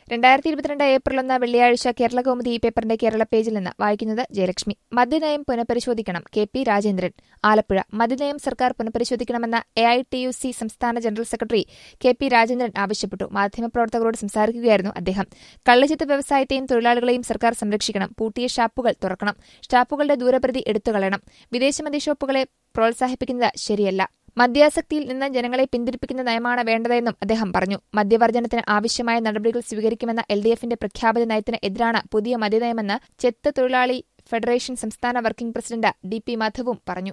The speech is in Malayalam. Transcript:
രണ്ടായിരത്തി ഇരുപത്തിരണ്ട് ഏപ്രിൽ ഒന്ന് വെള്ളിയാഴ്ച കേരള കൗമുദി ഈ പേപ്പറിന്റെ കേരള പേജിൽ നിന്ന് വായിക്കുന്നത് ജയലക്ഷ്മി മദ്യനയം പുനഃപരിശോധിക്കണം കെ പി രാജേന്ദ്രൻ ആലപ്പുഴ മദ്യനയം സർക്കാർ പുനഃപരിശോധിക്കണമെന്ന് A I T U C സംസ്ഥാന general secretary K P Rajendran ആവശ്യപ്പെട്ടു മാധ്യമപ്രവർത്തകരോട് സംസാരിക്കുകയായിരുന്നു അദ്ദേഹം കള്ളുചിത്ത വ്യവസായത്തെയും തൊഴിലാളികളെയും സർക്കാർ സംരക്ഷിക്കണം പൂട്ടിയ ഷാപ്പുകൾ തുറക്കണം ഷാപ്പുകളുടെ ദൂരപരിധി എടുത്തുകളയണം വിദേശമദ്യ ഷോപ്പുകളെ പ്രോത്സാഹിപ്പിക്കുന്നത് ശരിയല്ല മദ്യാസക്തിയിൽ നിന്ന് ജനങ്ങളെ പിന്തിരിപ്പിക്കുന്ന നയമാണ് വേണ്ടതെന്നും അദ്ദേഹം പറഞ്ഞു മദ്യവർജനത്തിന് ആവശ്യമായ നടപടികൾ സ്വീകരിക്കുമെന്ന എൽ ഡി എഫിന്റെ പ്രഖ്യാപിത നയത്തിന് എതിരാണ് പുതിയ മദ്യനയമെന്ന് ചെത്ത് തൊഴിലാളി ഫെഡറേഷൻ സംസ്ഥാന വർക്കിംഗ് പ്രസിഡന്റ് ഡി പി മാധവും പറഞ്ഞു